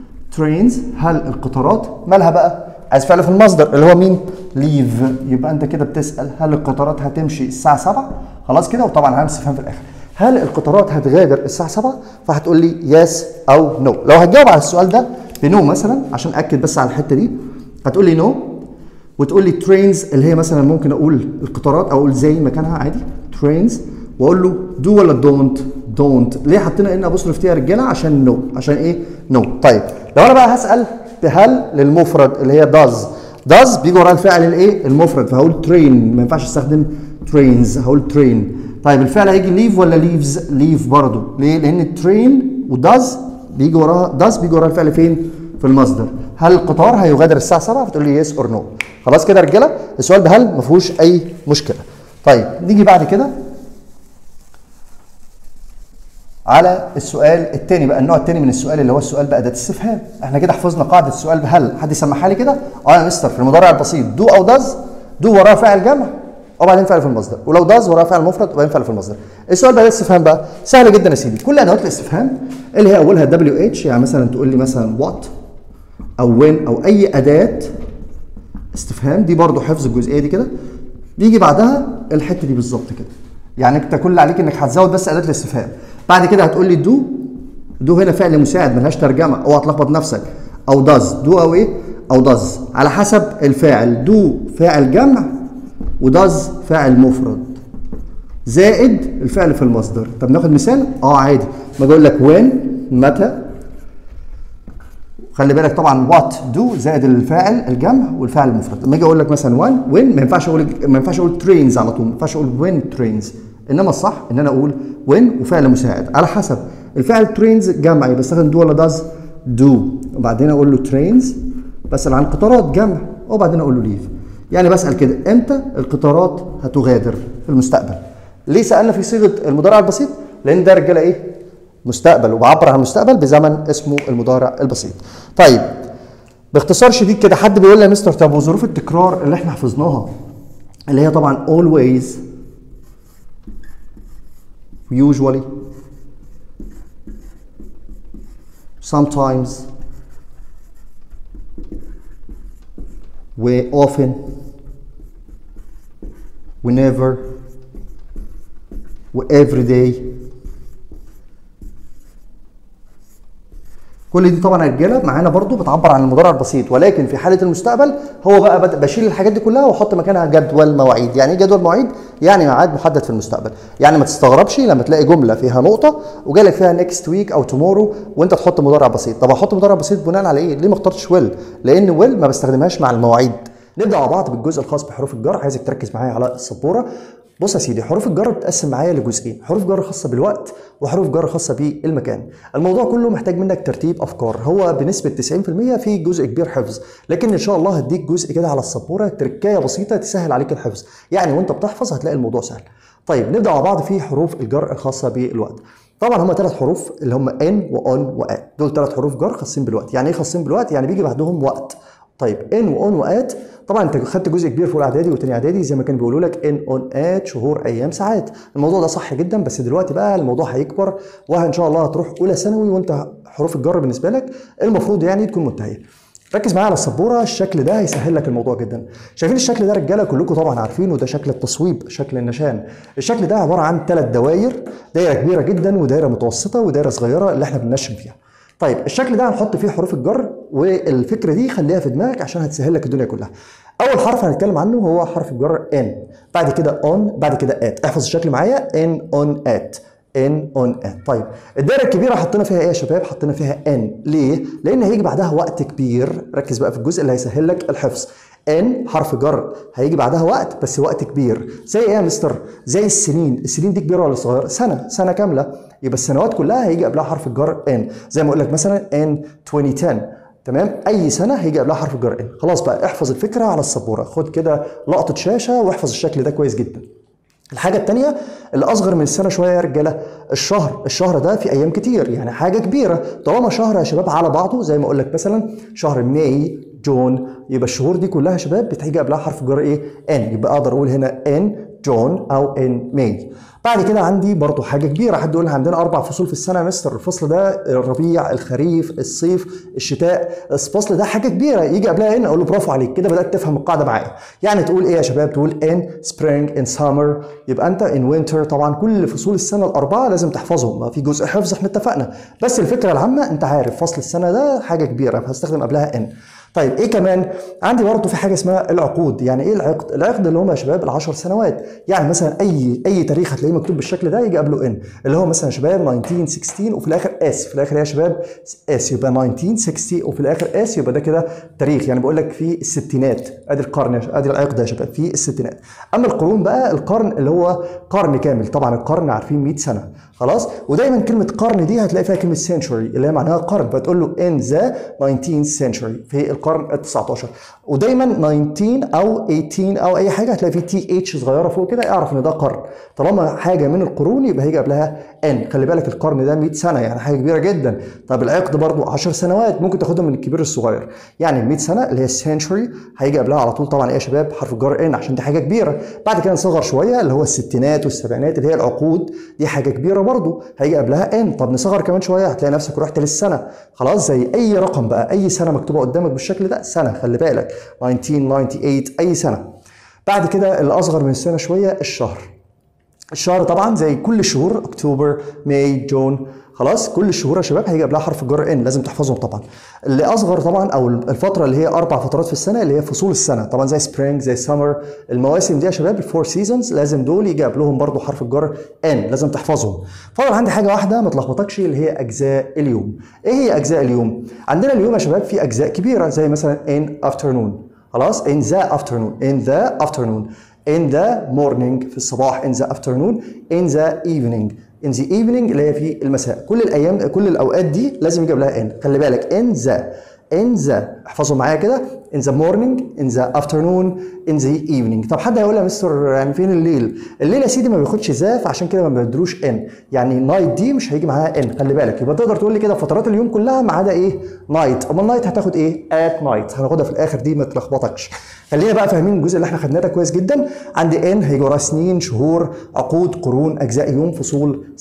ترينز هل القطارات مالها بقى عايز فعل في المصدر اللي هو مين ليف يبقى انت كده بتسال هل القطارات هتمشي الساعه 7 خلاص كده وطبعا هعمل استفهام في الاخر هل القطارات هتغادر الساعه 7 فهتقول لي يس او نو لو هتجاوب على السؤال ده بنو مثلا عشان اكد بس على الحته دي هتقول لي نو وتقول لي ترينز اللي هي مثلا ممكن اقول القطارات او اقول زي مكانها عادي ترينز واقول له دو ولا دونت دونت ليه حطينا ان ابوستروف يا رجاله عشان نو عشان ايه نو طيب لو انا بقى هسال بهل للمفرد اللي هي داز داز بيجي وراه الفعل الايه المفرد فهقول ترين ما ينفعش استخدم ترينز هقول ترين طيب الفعل هيجي ليف ولا ليفز ليف برضه ليه لان ترين وداز بيجي وراها داز بيجي وراها الفعل فين في المصدر هل القطار هيغادر الساعه 7 فتقول لي يس اور نو خلاص كده يا رجاله السؤال ده هل ما فيهوش اي مشكله طيب نيجي بعد كده على السؤال الثاني بقى النوع الثاني من السؤال اللي هو السؤال باداه استفهام احنا كده حفظنا قاعده السؤال بهل حد يسمعها لي كده اه يا مستر في المضارع البسيط دو او داز دو وراه فاعل جمع وبعدين فعل في المصدر ولو داز وراه فعل مفرد وبعدين فعل في المصدر السؤال باداه استفهام بقى سهل جدا يا سيدي كل ادوات الاستفهام اللي هي اولها دبليو اتش يعني مثلا تقول لي مثلا وات او وين او اي اداه استفهام دي برضو حفظ الجزئيه دي كده بيجي بعدها الحته دي بالظبط كده يعني انت كل اللي عليك انك هتزود بس اداه الاستفهام بعد كده هتقول لي دو دو هنا فعل مساعد ملهاش ترجمه اوعى تلخبط نفسك او داز دو او ايه او داز على حسب الفاعل دو فاعل جمع وداز فاعل مفرد زائد الفعل في المصدر طب ناخد مثال اه عادي ما اقول لك وين متى خلي بالك طبعا وات دو زائد الفاعل الجمع والفاعل المفرد لما اجي اقول لك مثلا وين وين ما ينفعش اقول ما ينفعش اقول ترينز على طول ما ينفعش اقول وين ترينز انما الصح ان انا اقول وين وفعل مساعد على حسب الفعل ترينز جمع يبقى استخدم دو ولا داز دو وبعدين اقول له ترينز بسال عن قطارات جمع وبعدين اقول له ليف يعني بسال كده امتى القطارات هتغادر في المستقبل ليه سالنا في صيغه المضارع البسيط لان ده رجاله ايه مستقبل وبعبر عن المستقبل بزمن اسمه المضارع البسيط طيب باختصار شديد كده حد بيقول لي يا مستر طب وظروف التكرار اللي احنا حفظناها اللي هي طبعا always usually sometimes و often و never و every day كل دي طبعا يا رجاله معانا برضو بتعبر عن المضارع البسيط ولكن في حاله المستقبل هو بقى بد- بشيل الحاجات دي كلها واحط مكانها جدول مواعيد يعني ايه جدول مواعيد يعني ميعاد محدد في المستقبل يعني ما تستغربش لما تلاقي جمله فيها نقطه وجالك فيها نيكست ويك او تومورو وانت تحط مضارع بسيط طب احط مضارع بسيط بناء على ايه ليه ما اخترتش ويل لان ويل ما بستخدمهاش مع المواعيد نبدا مع بعض بالجزء الخاص بحروف الجر عايزك تركز معايا على السبوره بص يا سيدي حروف الجر بتتقسم معايا لجزئين حروف جر خاصه بالوقت وحروف جر خاصه بالمكان الموضوع كله محتاج منك ترتيب افكار هو بنسبه 90% في جزء كبير حفظ لكن ان شاء الله هديك جزء كده على السبوره تركايه بسيطه تسهل عليك الحفظ يعني وانت بتحفظ هتلاقي الموضوع سهل طيب نبدا مع بعض في حروف الجر الخاصه بالوقت طبعا هم ثلاث حروف اللي هم ان وان وات دول ثلاث حروف جر خاصين بالوقت يعني ايه خاصين بالوقت يعني بيجي بعدهم وقت طيب ان واون وات طبعا انت خدت جزء كبير في اولى اعدادي وثانيه اعدادي زي ما كانوا بيقولوا لك ان اون ات شهور ايام ساعات الموضوع ده صح جدا بس دلوقتي بقى الموضوع هيكبر وان شاء الله هتروح اولى ثانوي وانت حروف الجر بالنسبه لك المفروض يعني تكون منتهيه ركز معايا على السبوره الشكل ده هيسهل لك الموضوع جدا شايفين الشكل ده رجاله كلكم طبعا عارفينه ده شكل التصويب شكل النشان الشكل ده عباره عن ثلاث دوائر دايره كبيره جدا ودايره متوسطه ودايره صغيره اللي احنا بننشن فيها طيب الشكل ده هنحط فيه حروف الجر والفكره دي خليها في دماغك عشان هتسهل لك الدنيا كلها اول حرف هنتكلم عنه هو حرف الجر ان بعد كده اون بعد كده ات احفظ الشكل معايا ان اون ات ان اون ات طيب الدايره الكبيره حطينا فيها ايه يا شباب حطينا فيها ان ليه لان هيجي بعدها وقت كبير ركز بقى في الجزء اللي هيسهل لك الحفظ ان حرف جر هيجي بعدها وقت بس وقت كبير زي ايه يا مستر زي السنين السنين دي كبيره ولا صغيره سنه سنه كامله يبقى السنوات كلها هيجي قبلها حرف الجر ان زي ما اقول لك مثلا ان 2010 تمام اي سنه هيجي قبلها حرف الجر ان خلاص بقى احفظ الفكره على السبوره خد كده لقطه شاشه واحفظ الشكل ده كويس جدا الحاجة التانية اللي أصغر من السنة شوية يا رجالة الشهر، الشهر ده في أيام كتير يعني حاجة كبيرة، طالما شهر يا شباب على بعضه زي ما أقول لك مثلا شهر ماي جون يبقى الشهور دي كلها يا شباب بتيجي قبلها حرف الجر إيه؟ إن يبقى أقدر أقول هنا إن جون أو إن ماي. بعد كده عندي برضو حاجة كبيرة حد يقول لي عندنا أربع فصول في السنة يا مستر الفصل ده الربيع الخريف الصيف الشتاء الفصل ده حاجة كبيرة يجي قبلها إن أقول له برافو عليك كده بدأت تفهم القاعدة معايا يعني تقول إيه يا شباب تقول إن spring in summer يبقى أنت in winter طبعا كل فصول السنة الأربعة لازم تحفظهم ما في جزء حفظ احنا اتفقنا بس الفكرة العامة أنت عارف فصل السنة ده حاجة كبيرة فهستخدم قبلها إن طيب ايه كمان عندي برضه في حاجه اسمها العقود يعني ايه العقد العقد اللي هم يا شباب العشر سنوات يعني مثلا اي اي تاريخ هتلاقيه مكتوب بالشكل ده يجي قبله ان اللي هو مثلا يا شباب 1916 وفي الاخر اس في الاخر يا شباب اس يبقى 1960 وفي الاخر اس يبقى ده كده تاريخ يعني بقول لك في الستينات ادي القرن يا شباب ادي العقد يا شباب في الستينات اما القرون بقى القرن اللي هو قرن كامل طبعا القرن عارفين 100 سنه خلاص ودايما كلمه قرن دي هتلاقي فيها كلمه century اللي هي معناها قرن فتقول له in the 19th century في القرن ال 19 ودايما 19 او 18 او اي حاجه هتلاقي فيه تي اتش صغيره فوق كده اعرف ان ده قرن طالما حاجه من القرون يبقى هيجي قبلها ان خلي بالك القرن ده 100 سنه يعني حاجه كبيره جدا طب العقد برضو 10 سنوات ممكن تاخدهم من الكبير الصغير يعني 100 سنه اللي هي السنشوري هيجي قبلها على طول طبعا ايه يا شباب حرف الجر ان عشان دي حاجه كبيره بعد كده نصغر شويه اللي هو الستينات والسبعينات اللي هي العقود دي حاجه كبيره برضو هيجي قبلها ان طب نصغر كمان شويه هتلاقي نفسك رحت للسنه خلاص زي اي رقم بقى اي سنه مكتوبه قدامك بالشكل ده سنه خلي بالك 1998 اي سنه بعد كده اللي اصغر من السنه شويه الشهر الشهر طبعا زي كل الشهور اكتوبر ماي جون خلاص كل الشهور يا شباب هيجي قبلها حرف الجر ان لازم تحفظهم طبعا اللي اصغر طبعا او الفتره اللي هي اربع فترات في السنه اللي هي فصول السنه طبعا زي سبرينج زي سمر المواسم دي يا شباب الفور سيزونز لازم دول يجي قبلهم برضو حرف الجر ان لازم تحفظهم فاضل عندي حاجه واحده ما تلخبطكش اللي هي اجزاء اليوم ايه هي اجزاء اليوم عندنا اليوم يا شباب في اجزاء كبيره زي مثلا in afternoon خلاص in the afternoon in the afternoon in the morning في الصباح in the afternoon in the evening in the evening اللي هي في المساء كل الايام كل الاوقات دي لازم يجي قبلها ان خلي بالك in the in the احفظوا معايا كده in the morning in the afternoon in the evening طب حد هيقول لي يا مستر يعني فين الليل الليل يا سيدي ما بياخدش ذا فعشان كده ما بيدروش ان يعني نايت دي مش هيجي معاها ان خلي بالك يبقى تقدر تقول لي كده فترات اليوم كلها ما عدا ايه نايت اما النايت هتاخد ايه at night هناخدها في الاخر دي ما تلخبطكش خلينا بقى فاهمين الجزء اللي احنا خدناه ده كويس جدا عندي ان هيجي وراه سنين شهور عقود قرون اجزاء يوم فصول سنه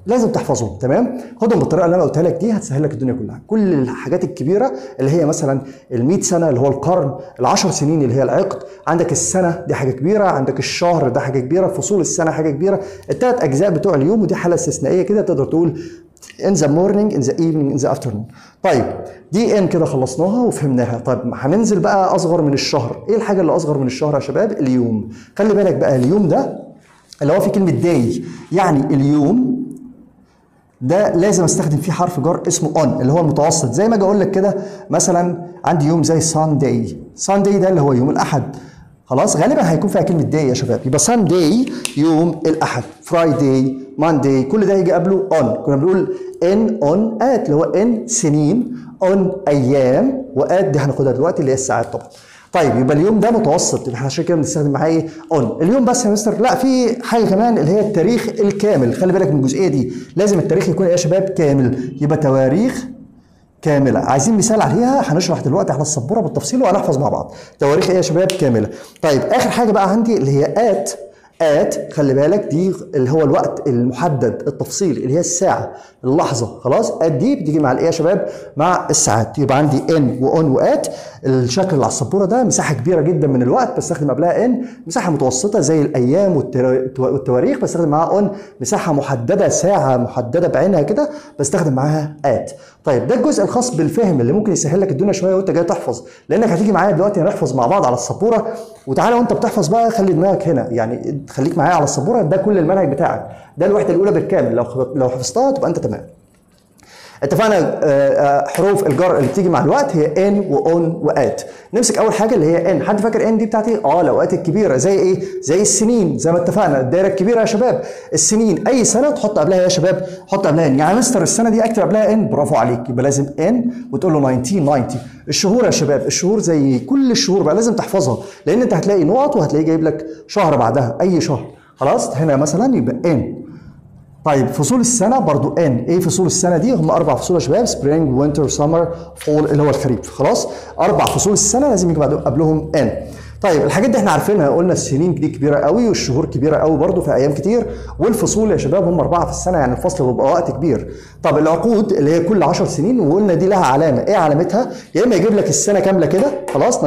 لازم تحفظهم تمام خدهم بالطريقه اللي انا قلتها لك دي هتسهل لك الدنيا كلها كل الحاجات الكبيره اللي هي مثلا ال 100 سنه اللي هو القرن ال 10 سنين اللي هي العقد عندك السنه دي حاجه كبيره عندك الشهر ده حاجه كبيره فصول السنه حاجه كبيره الثلاث اجزاء بتوع اليوم ودي حاله استثنائيه كده تقدر تقول in the morning in the evening in the afternoon طيب دي ان كده خلصناها وفهمناها طيب هننزل بقى اصغر من الشهر ايه الحاجه اللي اصغر من الشهر يا شباب اليوم خلي بالك بقى اليوم ده اللي هو في كلمه داي يعني اليوم ده لازم استخدم فيه حرف جر اسمه اون اللي هو المتوسط زي ما اجي اقول لك كده مثلا عندي يوم زي سانداي سانداي ده اللي هو يوم الاحد خلاص غالبا هيكون فيها كلمه داي يا شباب يبقى سانداي يوم الاحد فرايداي مانداي كل ده يجي قبله اون كنا بنقول ان اون ات اللي هو ان سنين اون ايام وات دي هناخدها دلوقتي اللي هي الساعات طبعا طيب يبقى اليوم ده متوسط يبقى عشان كده بنستخدم معاه ايه اون اليوم بس يا مستر لا في حاجه كمان اللي هي التاريخ الكامل خلي بالك من الجزئيه دي لازم التاريخ يكون ايه يا شباب كامل يبقى تواريخ كامله عايزين مثال عليها هنشرح دلوقتي على السبوره بالتفصيل وهنحفظ مع بعض تواريخ ايه يا شباب كامله طيب اخر حاجه بقى عندي اللي هي ات ات خلي بالك دي اللي هو الوقت المحدد التفصيلي اللي هي الساعه اللحظه خلاص ات دي بتيجي مع الايه يا شباب مع الساعات يبقى عندي ان واون وات الشكل اللي على السبوره ده مساحه كبيره جدا من الوقت بستخدم قبلها ان مساحه متوسطه زي الايام والتواريخ بستخدم معاها اون مساحه محدده ساعه محدده بعينها كده بستخدم معاها ات طيب ده الجزء الخاص بالفهم اللي ممكن يسهل لك الدنيا شويه وانت جاي تحفظ لانك هتيجي معايا دلوقتي هنحفظ مع بعض على السبوره وتعالى وانت بتحفظ بقى خلي دماغك هنا يعني خليك معايا على السبوره ده كل المنهج بتاعك ده الوحده الاولى بالكامل لو لو حفظتها تبقى انت تمام اتفقنا حروف الجر اللي بتيجي مع الوقت هي ان واون وات نمسك اول حاجه اللي هي ان حد فاكر ان دي بتاعتي اه الاوقات الكبيره زي ايه زي السنين زي ما اتفقنا الدايره الكبيره يا شباب السنين اي سنه تحط قبلها يا شباب حط قبلها ان يعني مستر السنه دي اكتب قبلها ان برافو عليك يبقى لازم ان وتقول له 1990 الشهور يا شباب الشهور زي كل الشهور بقى لازم تحفظها لان انت هتلاقي نقط وهتلاقي جايب لك شهر بعدها اي شهر خلاص هنا مثلا يبقى ان طيب فصول السنة برضو ان ايه فصول السنة دي هم اربع فصول يا شباب سبرينج وينتر سمر فول اللي هو الخريف خلاص اربع فصول السنة لازم يجي قبلهم ان طيب الحاجات دي احنا عارفينها قلنا السنين دي كبيره قوي والشهور كبيره قوي برضو في ايام كتير والفصول يا شباب هم اربعه في السنه يعني الفصل بيبقى وقت كبير طب العقود اللي هي كل 10 سنين وقلنا دي لها علامه ايه علامتها يا اما يجيب لك السنه كامله كده خلاص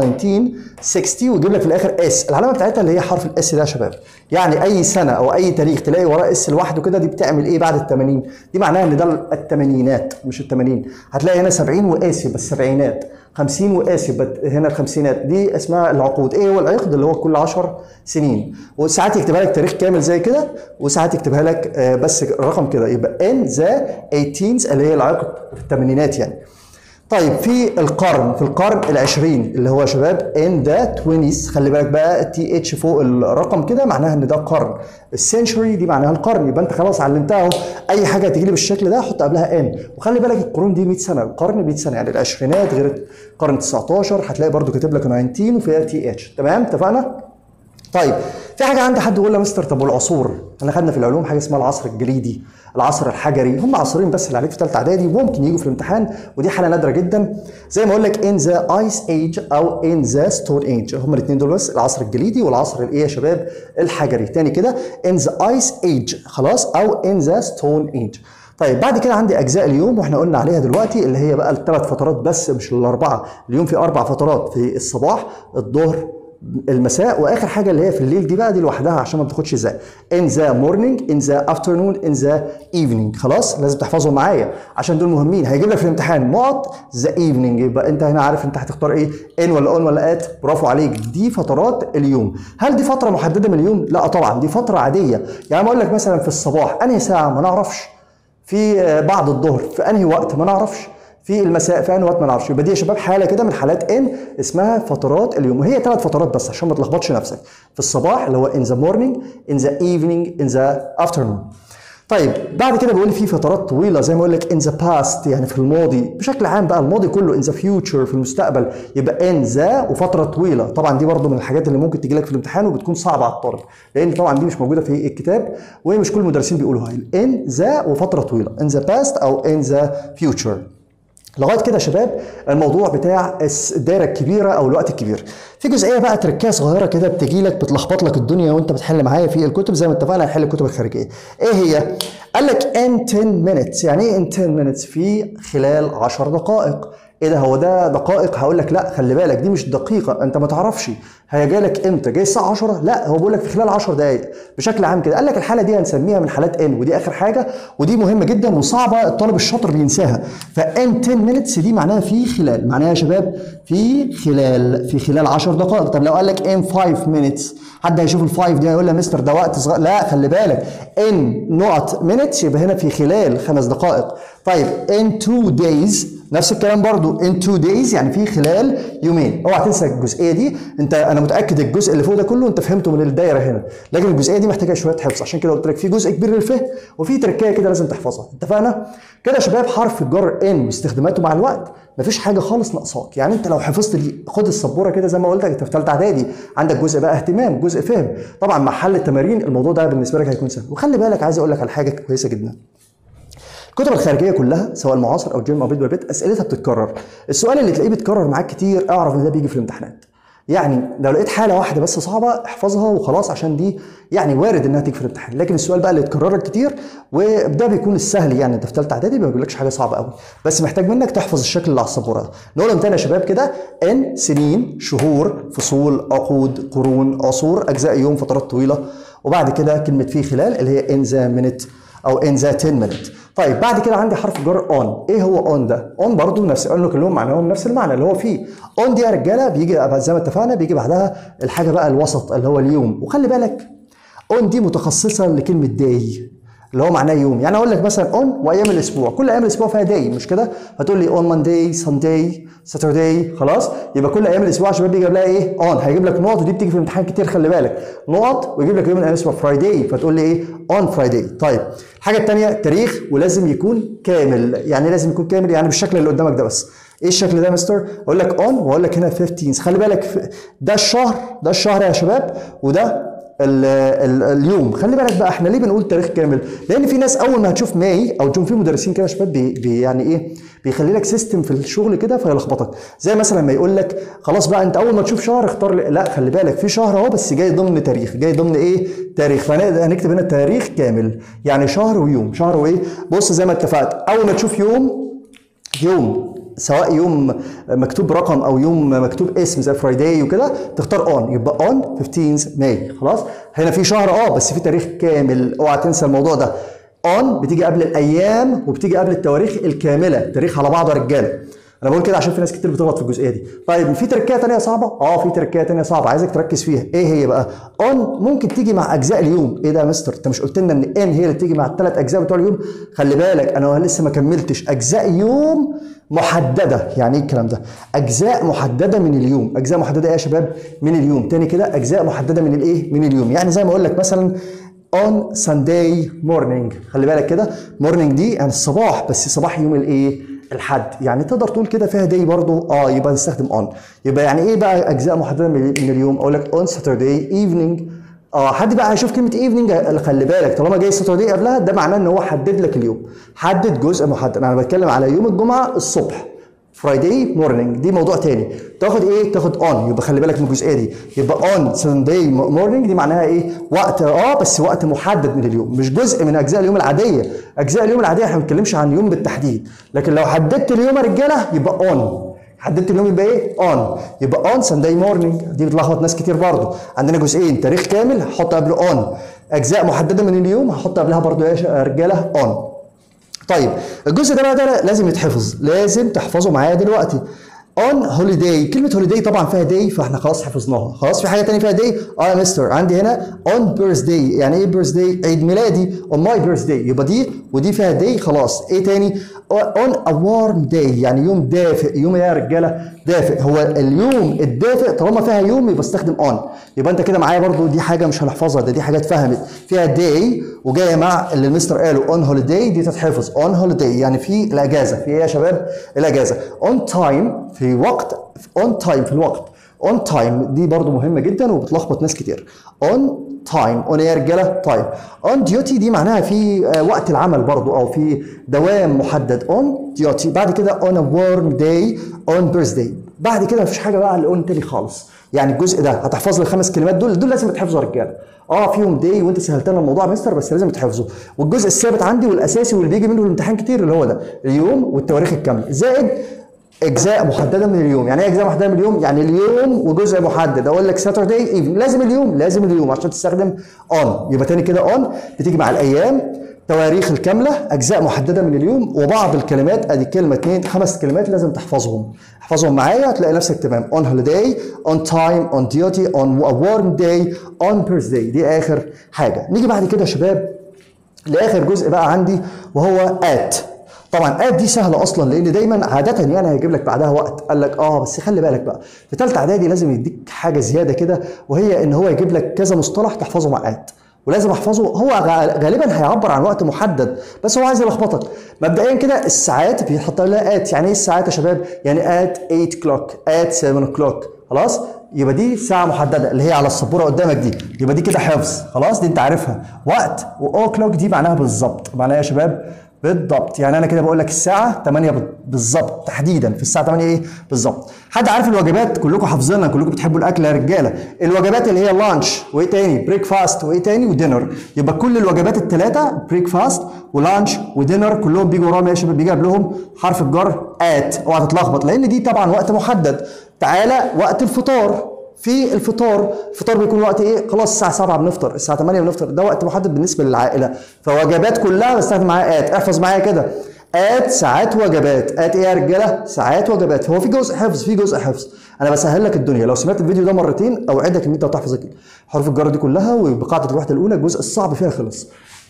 1960 ويجيب لك في الاخر اس العلامه بتاعتها اللي هي حرف الاس ده يا شباب يعني اي سنه او اي تاريخ تلاقي وراه اس لوحده كده دي بتعمل ايه بعد ال 80 دي معناها ان ده الثمانينات مش ال 80 هتلاقي هنا 70 وقاسي بس السبعينات 50 وقاسي هنا الخمسينات دي اسمها العقود ايه هو العقد اللي هو كل 10 سنين وساعات يكتبها لك تاريخ كامل زي كده وساعات يكتبها لك بس رقم كده يبقى ان ذا 18 اللي هي العقد في الثمانينات يعني طيب في القرن في القرن العشرين اللي هو يا شباب ان ذا 20 خلي بالك بقى تي اتش فوق الرقم كده معناها ان ده قرن السنشوري دي معناها القرن يبقى انت خلاص علمتها اهو اي حاجه تيجي لي بالشكل ده حط قبلها ان وخلي بالك القرون دي 100 سنه القرن 100 سنه يعني العشرينات غير القرن 19 هتلاقي برده كاتب لك 19 وفيها تي اتش تمام اتفقنا؟ طيب في حاجه عندي حد يقول لي مستر طب والعصور احنا خدنا في العلوم حاجه اسمها العصر الجليدي العصر الحجري هم عصرين بس اللي عليك في ثالثه اعدادي وممكن يجوا في الامتحان ودي حاله نادره جدا زي ما اقول لك ان ذا ايس ايج او ان ذا ستون ايج هم الاثنين دول بس العصر الجليدي والعصر الايه يا شباب الحجري تاني كده ان ذا ايس ايج خلاص او ان ذا ستون ايج طيب بعد كده عندي اجزاء اليوم واحنا قلنا عليها دلوقتي اللي هي بقى الثلاث فترات بس مش الاربعه اليوم فيه اربع فترات في الصباح الظهر المساء واخر حاجه اللي هي في الليل دي بقى دي لوحدها عشان ما بتاخدش ازاي ان ذا مورنينج ان ذا افترنون ان ذا ايفنينج خلاص لازم تحفظهم معايا عشان دول مهمين هيجيب لك في الامتحان نقط ذا ايفنينج يبقى انت هنا عارف انت هتختار ايه ان ولا اون ولا ات برافو عليك دي فترات اليوم هل دي فتره محدده من اليوم لا طبعا دي فتره عاديه يعني بقول لك مثلا في الصباح انهي ساعه ما نعرفش في بعد الظهر في انهي وقت ما نعرفش في المساء في انهي وقت ما نعرفش يبقى دي يا شباب حاله كده من حالات ان اسمها فترات اليوم وهي ثلاث فترات بس عشان ما تلخبطش نفسك في الصباح اللي هو ان ذا مورنينج ان ذا ايفنينج ان ذا افترنون طيب بعد كده بيقول لي في فترات طويله زي ما اقول لك ان ذا باست يعني في الماضي بشكل عام بقى الماضي كله ان ذا فيوتشر في المستقبل يبقى ان ذا وفتره طويله طبعا دي برضو من الحاجات اللي ممكن تجي لك في الامتحان وبتكون صعبه على الطالب لان طبعا دي مش موجوده في الكتاب ومش كل المدرسين بيقولوها ان ذا وفتره طويله ان ذا باست او ان ذا فيوتشر لغايه كده يا شباب الموضوع بتاع الس- الدايره الكبيره او الوقت الكبير في جزئيه بقى تركيه صغيره كده بتجي لك بتلخبط لك الدنيا وانت بتحل معايا في الكتب زي ما اتفقنا هنحل الكتب الخارجيه ايه هي قال لك in 10 minutes يعني ايه in 10 minutes في خلال 10 دقائق ايه ده هو ده دقائق هقول لك لا خلي بالك دي مش دقيقه انت ما تعرفش هي جاي لك امتى جاي الساعه 10 لا هو بيقول لك في خلال 10 دقائق بشكل عام كده قال لك الحاله دي هنسميها من حالات ان ودي اخر حاجه ودي مهمه جدا وصعبه الطالب الشاطر بينساها فان 10 minutes دي معناها في خلال معناها يا شباب في خلال في خلال 10 دقائق طب لو قال لك ان 5 minutes حد هيشوف الفايف دي هيقول لي يا مستر ده وقت صغير لا خلي بالك ان نقط minutes يبقى هنا في خلال خمس دقائق طيب in 2 days نفس الكلام برضو in 2 days يعني في خلال يومين اوعى تنسى الجزئيه دي انت انا متاكد الجزء اللي فوق ده كله انت فهمته من الدايره هنا لكن الجزئيه دي محتاجه شويه حفظ عشان كده قلت لك في جزء كبير للفهم وفي تركيه كده لازم تحفظها اتفقنا كده يا شباب حرف الجر ان واستخداماته مع الوقت مفيش حاجه خالص ناقصاك يعني انت لو حفظت دي خد السبوره كده زي ما قلت لك انت في ثالثه اعدادي عندك جزء بقى اهتمام جزء فهم طبعا مع حل التمارين الموضوع ده بالنسبه لك هيكون سهل وخلي بالك عايز اقول لك على حاجه كويسه جدا الكتب الخارجيه كلها سواء المعاصر او جيم او بيت بيت اسئلتها بتتكرر السؤال اللي تلاقيه بيتكرر معاك كتير اعرف ان ده بيجي في الامتحانات يعني لو لقيت حاله واحده بس صعبه احفظها وخلاص عشان دي يعني وارد انها تيجي في الامتحان لكن السؤال بقى اللي يتكرر لك كتير وده بيكون السهل يعني انت في ثالثه اعدادي ما بيقولكش حاجه صعبه قوي بس محتاج منك تحفظ الشكل اللي على السبوره ده نقولهم تاني يا شباب كده ان سنين شهور فصول عقود قرون عصور اجزاء يوم فترات طويله وبعد كده كلمه في خلال اللي هي ان ذا مينيت او ان ذا 10 مينيت طيب بعد كده عندي حرف جر اون ايه هو اون ده اون برضو نفس قلنا كلهم معناهم نفس المعنى اللي هو فيه اون دي يا رجاله بيجي زي ما اتفقنا بيجي بعدها الحاجه بقى الوسط اللي هو اليوم وخلي بالك اون دي متخصصه لكلمه داي اللي هو معناه يوم يعني اقول لك مثلا اون وايام الاسبوع كل ايام الاسبوع فيها داي مش كده فتقول لي اون مانداي سانداي ساترداي خلاص يبقى كل ايام الاسبوع يا شباب بيجي لها ايه اون هيجيب لك نقط ودي بتيجي في الامتحان كتير خلي بالك نقط ويجيب لك يوم من الايام اسمه فرايداي فتقول لي ايه اون فرايداي طيب الحاجه الثانيه تاريخ ولازم يكون كامل يعني لازم يكون كامل يعني بالشكل اللي قدامك ده بس ايه الشكل ده يا مستر اقول لك اون واقول لك هنا 15 خلي بالك ده الشهر ده الشهر يا شباب وده ال ال اليوم خلي بالك بقى احنا ليه بنقول تاريخ كامل لان في ناس اول ما هتشوف ماي او جون في مدرسين كده يا شباب بي بي يعني ايه بيخلي لك سيستم في الشغل كده فيلخبطك زي مثلا ما يقول لك خلاص بقى انت اول ما تشوف شهر اختار لي لا خلي بالك في شهر اهو بس جاي ضمن تاريخ جاي ضمن ايه تاريخ فهنكتب هنا تاريخ كامل يعني شهر ويوم شهر وايه بص زي ما اتفقت اول ما تشوف يوم يوم سواء يوم مكتوب رقم او يوم مكتوب اسم زي فرايداي وكده تختار اون يبقى اون 15 ماي خلاص هنا في شهر اه بس في تاريخ كامل اوعى تنسى الموضوع ده اون بتيجي قبل الايام وبتيجي قبل التواريخ الكامله تاريخ على بعضه يا رجاله انا بقول كده عشان في ناس كتير بتغلط في الجزئيه دي طيب في تركيه تانية صعبه اه في تركيه تانية صعبه عايزك تركز فيها ايه هي بقى اون ممكن تيجي مع اجزاء اليوم ايه ده يا مستر انت مش قلت لنا ان ان هي اللي بتيجي مع الثلاث اجزاء بتوع اليوم خلي بالك انا لسه ما كملتش اجزاء يوم محدده يعني ايه الكلام ده اجزاء محدده من اليوم اجزاء محدده ايه يا شباب من اليوم تاني كده اجزاء محدده من الايه من اليوم يعني زي ما اقول لك مثلا on Sunday morning خلي بالك كده morning دي يعني الصباح بس صباح يوم الايه الحد يعني تقدر تقول كده فيها داي برضو اه يبقى نستخدم on يبقى يعني ايه بقى اجزاء محدده من من اليوم اقول لك on Saturday evening اه حد بقى هيشوف كلمه ايفنينج خلي بالك طالما جاي ساتردي قبلها ده معناه ان هو حدد لك اليوم حدد جزء محدد انا بتكلم على يوم الجمعه الصبح فرايداي مورنينج دي موضوع تاني تاخد ايه تاخد اون يبقى خلي بالك من الجزئيه دي يبقى اون سانداي مورنينج دي معناها ايه وقت اه بس وقت محدد من اليوم مش جزء من اجزاء اليوم العاديه اجزاء اليوم العاديه احنا ما بنتكلمش عن يوم بالتحديد لكن لو حددت اليوم يا رجاله يبقى اون حددت اليوم يبقى ايه؟ اون يبقى اون سانداي مورنينج دي بتلخبط ناس كتير برضه عندنا جزئين تاريخ كامل هحط قبله اون اجزاء محدده من اليوم هحط قبلها برضه يا رجاله اون طيب الجزء ده بقى ده لازم يتحفظ لازم تحفظه معايا دلوقتي اون هوليداي كلمه هوليداي طبعا فيها داي فاحنا خلاص حفظناها خلاص في حاجه ثانيه فيها داي اه يا مستر عندي هنا اون بيرث داي يعني ايه بيرث داي عيد ميلادي اون ماي بيرث داي يبقى دي ودي فيها داي خلاص ايه تاني اون ا وارم داي يعني يوم دافئ يوم يا رجاله دافئ هو اليوم الدافئ طالما فيها يوم يبقى استخدم اون يبقى انت كده معايا برضو دي حاجه مش هنحفظها ده دي حاجه اتفهمت فيها داي وجايه مع اللي المستر قاله اون هوليداي دي تتحفظ اون هوليداي يعني في الاجازه في ايه يا شباب الاجازه اون تايم في وقت اون تايم في الوقت اون تايم دي برضو مهمه جدا وبتلخبط ناس كتير اون تايم اون يا رجاله تايم اون ديوتي دي معناها في آه، وقت العمل برضو او في دوام محدد اون ديوتي بعد كده اون ا warm داي اون بيرثداي بعد كده مفيش حاجه بقى على الاون تاني خالص يعني الجزء ده هتحفظ لي الخمس كلمات دول دول لازم يتحفظوا يا رجاله اه فيهم داي وانت سهلت لنا الموضوع يا مستر بس لازم يتحفظوا والجزء الثابت عندي والاساسي واللي بيجي منه الامتحان كتير اللي هو ده اليوم والتواريخ الكامله زائد اجزاء محدده من اليوم يعني ايه اجزاء محدده من اليوم يعني اليوم وجزء محدد اقول لك ساتردي ايفن لازم اليوم لازم اليوم عشان تستخدم اون يبقى تاني كده اون بتيجي مع الايام تواريخ الكامله اجزاء محدده من اليوم وبعض الكلمات ادي كلمه اثنين خمس كلمات لازم تحفظهم احفظهم معايا هتلاقي نفسك تمام on holiday on time on duty on a warm day on birthday دي اخر حاجه نيجي بعد كده يا شباب لاخر جزء بقى عندي وهو at طبعا ات دي سهله اصلا لان دايما عاده يعني هيجيب لك بعدها وقت قال لك اه بس خلي بالك بقى في ثالثه اعدادي لازم يديك حاجه زياده كده وهي ان هو يجيب لك كذا مصطلح تحفظه مع ات ولازم احفظه هو غ- غالبا هيعبر عن وقت محدد بس هو عايز يلخبطك مبدئيا كده الساعات بيحط لها ات يعني ايه الساعات يا شباب يعني ات 8 كلوك ات 7 كلوك خلاص يبقى دي ساعة محددة اللي هي على السبورة قدامك دي يبقى دي كده حفظ خلاص دي انت عارفها وقت واو كلوك دي معناها بالظبط معناها يا شباب بالضبط يعني انا كده بقول لك الساعه 8 بال- بالظبط تحديدا في الساعه 8 ايه بالظبط حد عارف الوجبات كلكم حافظينها كلكم بتحبوا الاكل يا رجاله الوجبات اللي هي لانش وايه تاني بريك فاست وايه تاني ودينر يبقى كل الوجبات الثلاثه بريك فاست ولانش ودينر كلهم بيجوا وراهم يا شباب بيجي قبلهم حرف الجر ات اوعى تتلخبط لان دي طبعا وقت محدد تعالى وقت الفطار في الفطار الفطار بيكون وقت ايه خلاص الساعه 7 بنفطر الساعه 8 بنفطر ده وقت محدد بالنسبه للعائله فوجبات كلها بستخدم معاها ات احفظ معايا كده ات ساعات وجبات ات ايه يا رجاله ساعات وجبات هو في جزء حفظ في جزء حفظ انا بسهل لك الدنيا لو سمعت الفيديو ده مرتين اوعدك ان انت هتحفظ حروف الجر دي كلها وبقاعده الوحده الاولى الجزء الصعب فيها خلص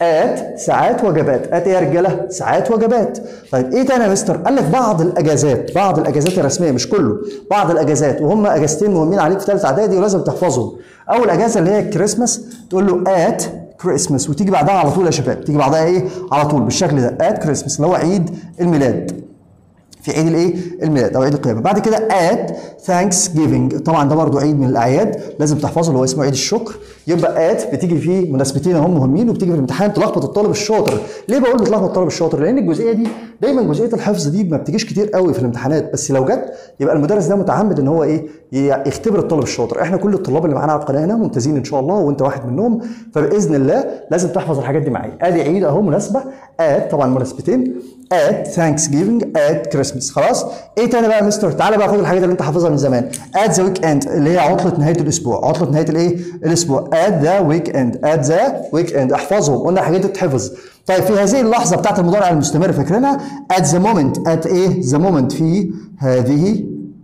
ات ساعات وجبات ات ايه يا رجاله ساعات وجبات طيب ايه تاني يا مستر قال لك بعض الاجازات بعض الاجازات الرسميه مش كله بعض الاجازات وهم اجازتين مهمين عليك في ثالثه اعدادي ولازم تحفظهم اول اجازه اللي هي الكريسماس تقول له ات كريسماس وتيجي بعدها على طول يا شباب تيجي بعدها ايه على طول بالشكل ده ات كريسماس اللي هو عيد الميلاد في عيد الايه الميلاد او عيد القيامه بعد كده ات ثانكس جيفنج طبعا ده برضو عيد من الاعياد لازم تحفظه اللي هو اسمه عيد الشكر يبقى ات بتيجي فيه مناسبتين هم مهمين وبتيجي في الامتحان تلخبط الطالب الشاطر ليه بقول تلخبط الطالب الشاطر لان الجزئيه دي دايما جزئيه الحفظ دي ما بتجيش كتير قوي في الامتحانات بس لو جت يبقى المدرس ده متعمد ان هو ايه يختبر الطالب الشاطر احنا كل الطلاب اللي معانا على القناه هنا ممتازين ان شاء الله وانت واحد منهم فباذن الله لازم تحفظ الحاجات دي معايا ادي عيد اهو مناسبه ات طبعا مناسبتين ات ثانكس جيفنج ات كريسماس خلاص ايه تاني بقى يا مستر تعالى بقى خد الحاجات اللي انت حافظها من زمان ات ذا ويك اند اللي هي عطله نهايه الاسبوع عطله نهايه الايه الاسبوع ات ذا ويك اند ات ذا ويك اند احفظهم قلنا الحاجات دي تتحفظ طيب في هذه اللحظه بتاعت المضارع المستمر فاكرينها ات ذا مومنت ات ايه ذا مومنت في هذه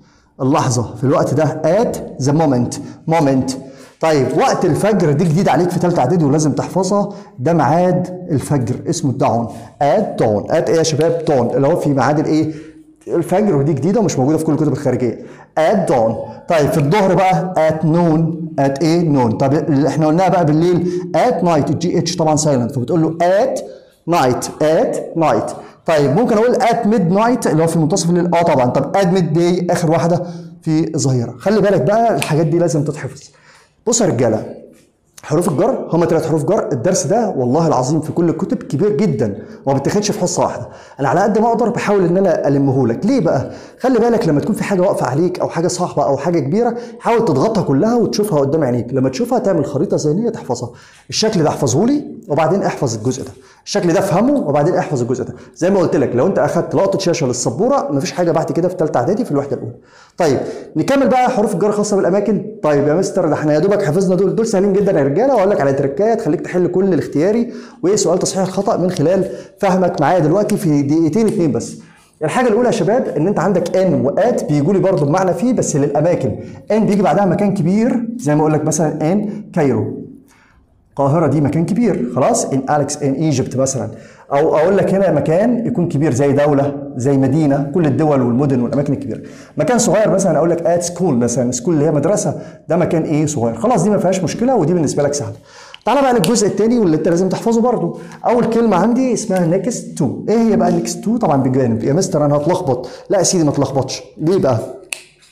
اللحظه في الوقت ده ات ذا مومنت مومنت طيب وقت الفجر دي جديد عليك في ثالثه اعدادي ولازم تحفظها ده ميعاد الفجر اسمه الداون ات داون ات ايه يا شباب داون اللي هو في ميعاد الايه الفجر ودي جديده ومش موجوده في كل الكتب الخارجيه ات داون طيب في الظهر بقى ات نون ات ايه نون طب اللي احنا قلناها بقى بالليل ات نايت الجي اتش طبعا سايلنت فبتقول له ات نايت ات نايت طيب ممكن اقول ات ميد نايت اللي هو في منتصف الليل اه طبعا طب ات ميد داي اخر واحده في الظهيره خلي بالك بقى الحاجات دي لازم تتحفظ بصوا يا رجاله حروف الجر هم ثلاث حروف جر الدرس ده والله العظيم في كل الكتب كبير جدا وما بيتاخدش في حصه واحده انا على قد ما اقدر بحاول ان انا المه لك ليه بقى خلي بالك لما تكون في حاجه واقفه عليك او حاجه صعبه او حاجه كبيره حاول تضغطها كلها وتشوفها قدام عينيك لما تشوفها تعمل خريطه ذهنيه تحفظها الشكل ده احفظه لي وبعدين احفظ الجزء ده الشكل ده افهمه وبعدين احفظ الجزء ده زي ما قلت لك لو انت اخدت لقطه شاشه للسبوره مفيش حاجه بعد كده في ثالثه اعدادي في الوحده الاولى طيب نكمل بقى حروف الجر خاصه بالاماكن طيب يا مستر ده احنا يا دوبك حفظنا دول دول سهلين جدا يا رجاله واقول لك على تركايه تخليك تحل كل الاختياري وايه سؤال تصحيح الخطا من خلال فهمك معايا دلوقتي في دقيقتين اتنين بس الحاجه الاولى يا شباب ان انت عندك ان وات بيجوا لي برضه بمعنى فيه بس للاماكن ان بيجي بعدها مكان كبير زي ما اقول لك مثلا ان كايرو القاهره دي مكان كبير خلاص ان اليكس ان ايجيبت مثلا او اقول لك هنا مكان يكون كبير زي دوله زي مدينه كل الدول والمدن والاماكن الكبيره مكان صغير مثلا اقول لك ات سكول مثلا سكول اللي هي مدرسه ده مكان ايه صغير خلاص دي ما فيهاش مشكله ودي بالنسبه لك سهله تعالى بقى للجزء الثاني واللي انت لازم تحفظه برضو اول كلمه عندي اسمها نيكست تو ايه هي بقى نيكست تو طبعا بجانب يا مستر انا هتلخبط لا يا سيدي ما تلخبطش ليه بقى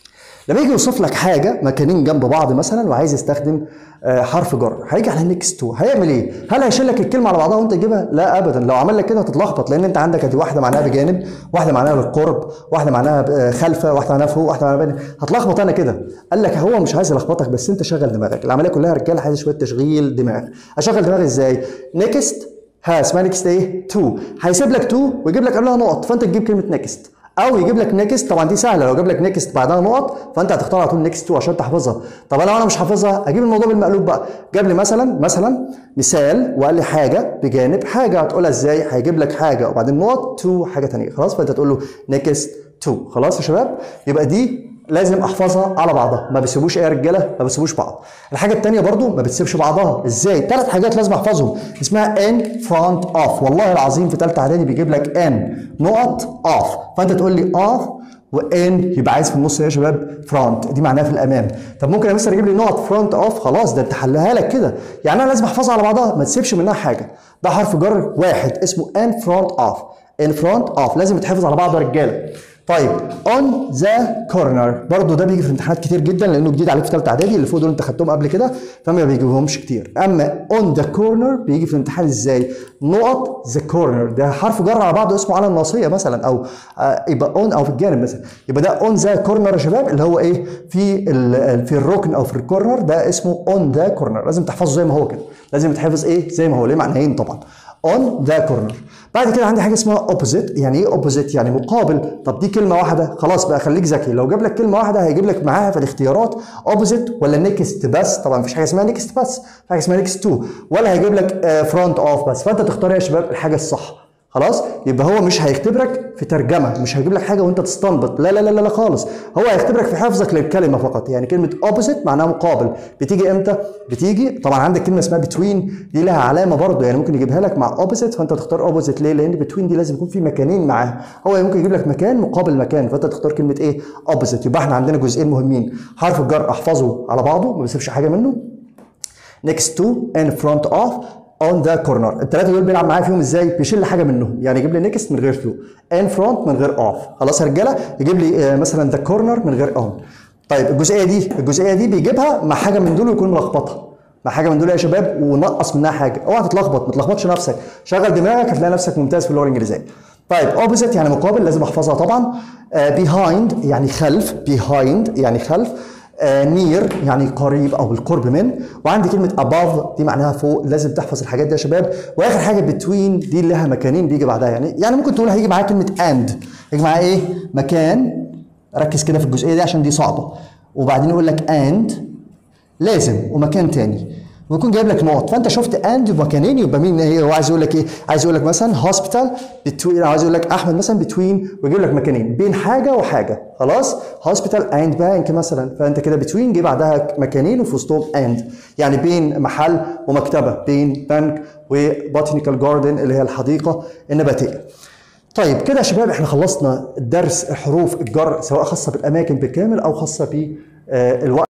لما يجي يوصف لك حاجه مكانين جنب بعض مثلا وعايز يستخدم آه، حرف جر هيجي على نيكست تو هيعمل ايه هل هيشيل لك الكلمه على بعضها وانت تجيبها لا ابدا لو عمل لك كده هتتلخبط لان انت عندك ادي واحده معناها بجانب واحده معناها بالقرب واحده معناها آه، خلفه واحده معناها فوق واحده معناها بين هتلخبط انا كده قال لك هو مش عايز يلخبطك بس انت شغل دماغك العمليه كلها يا رجاله عايزه شويه تشغيل دماغ اشغل دماغي ازاي نيكست ها اسمها نيكست ايه تو هيسيب لك تو ويجيب لك قبلها نقط فانت تجيب كلمه نيكست او يجيب لك نيكست طبعا دي سهله لو جاب لك نيكست بعدها نقط فانت هتختار على طول نيكست 2 عشان تحفظها طب لو انا مش حافظها اجيب الموضوع بالمقلوب بقى جاب لي مثلا مثلا مثال وقال لي حاجه بجانب حاجه هتقولها ازاي هيجيب لك حاجه وبعدين نقط 2 حاجه ثانيه خلاص فانت تقول له نيكست 2 خلاص يا شباب يبقى دي لازم احفظها على بعضها ما بيسيبوش ايه يا رجاله ما بيسيبوش بعض الحاجه الثانيه برضو ما بتسيبش بعضها ازاي ثلاث حاجات لازم احفظهم اسمها ان فرونت اوف والله العظيم في ثالثه اعدادي بيجيب لك ان نقط اوف فانت تقول لي اوف وان يبقى عايز في النص يا شباب فرونت دي معناها في الامام طب ممكن يا مستر يجيب لي نقط فرونت اوف خلاص ده انت حلها لك كده يعني انا لازم احفظها على بعضها ما تسيبش منها حاجه ده حرف جر واحد اسمه ان فرونت اوف ان فرونت اوف لازم يتحفظ على بعضه يا رجاله طيب اون ذا كورنر برضه ده بيجي في امتحانات كتير جدا لانه جديد عليك في ثالثه اعدادي اللي فوق دول انت خدتهم قبل كده فما بيجيبهمش كتير اما اون ذا كورنر بيجي في الامتحان ازاي نقط ذا كورنر ده حرف جر على بعضه اسمه على الناصيه مثلا او آه يبقى اون او في الجانب مثلا يبقى ده اون ذا كورنر يا شباب اللي هو ايه في ال- في الركن او في الكورنر ده اسمه اون ذا كورنر لازم تحفظه زي ما هو كده لازم يتحفظ ايه زي ما هو ليه معنيين طبعا اون ذا كورنر بعد كده عندي حاجه اسمها اوبوزيت يعني ايه اوبوزيت يعني مقابل طب دي كلمه واحده خلاص بقى خليك ذكي لو جاب لك كلمه واحده هيجيب لك معاها في الاختيارات اوبوزيت ولا نيكست بس طبعا مفيش حاجه اسمها نيكست بس في حاجه اسمها نيكست تو ولا هيجيب لك فرونت اوف بس فانت تختار يا شباب الحاجه الصح خلاص يبقى هو مش هيختبرك في ترجمه مش هيجيب لك حاجه وانت تستنبط لا لا لا لا, لا خالص هو هيختبرك في حفظك للكلمه فقط يعني كلمه اوبوزيت معناها مقابل بتيجي امتى بتيجي طبعا عندك كلمه اسمها بتوين دي لها علامه برضه يعني ممكن يجيبها لك مع اوبوزيت فانت تختار اوبوزيت ليه لان بتوين دي لازم يكون في مكانين معاها هو ممكن يجيب لك مكان مقابل مكان فانت تختار كلمه ايه اوبوزيت يبقى احنا عندنا جزئين مهمين حرف الجر احفظه على بعضه ما بسيبش حاجه منه next to and front of on the corner الثلاثه دول بيلعب معايا فيهم ازاي بيشيل حاجه منهم يعني يجيب لي نيكست من غير تو ان فرونت من غير اوف خلاص يا رجاله يجيب لي آه، مثلا ذا كورنر من غير اون طيب الجزئيه دي الجزئيه دي بيجيبها مع حاجه من دول ويكون ملخبطها مع حاجه من دول يا شباب ونقص منها حاجه اوعى تتلخبط ما تلخبطش نفسك شغل دماغك هتلاقي نفسك ممتاز في اللغه الانجليزيه طيب اوبوزيت يعني مقابل لازم احفظها طبعا بيهايند يعني خلف بيهايند يعني خلف نير يعني قريب او القرب من وعندي كلمه above دي معناها فوق لازم تحفظ الحاجات دي يا شباب واخر حاجه بتوين دي اللي لها مكانين بيجي بعدها يعني يعني ممكن تقول هيجي معاها كلمه and يجي معاها ايه مكان ركز كده في الجزئيه دي عشان دي صعبه وبعدين يقول لك and لازم ومكان تاني ويكون جايب لك نقط فانت شفت اند مكانين يبقى مين هي هو عايز يقول لك ايه عايز يقول لك مثلا هوسبيتال بتوين عايز يقول لك احمد مثلا بتوين ويجيب لك مكانين بين حاجه وحاجه خلاص هوسبيتال اند بانك مثلا فانت كده بتوين جه بعدها مكانين وفي وسطهم اند يعني بين محل ومكتبه بين بنك وبوتانيكال جاردن اللي هي الحديقه النباتيه طيب كده يا شباب احنا خلصنا درس حروف الجر سواء خاصه بالاماكن بالكامل او خاصه بالوقت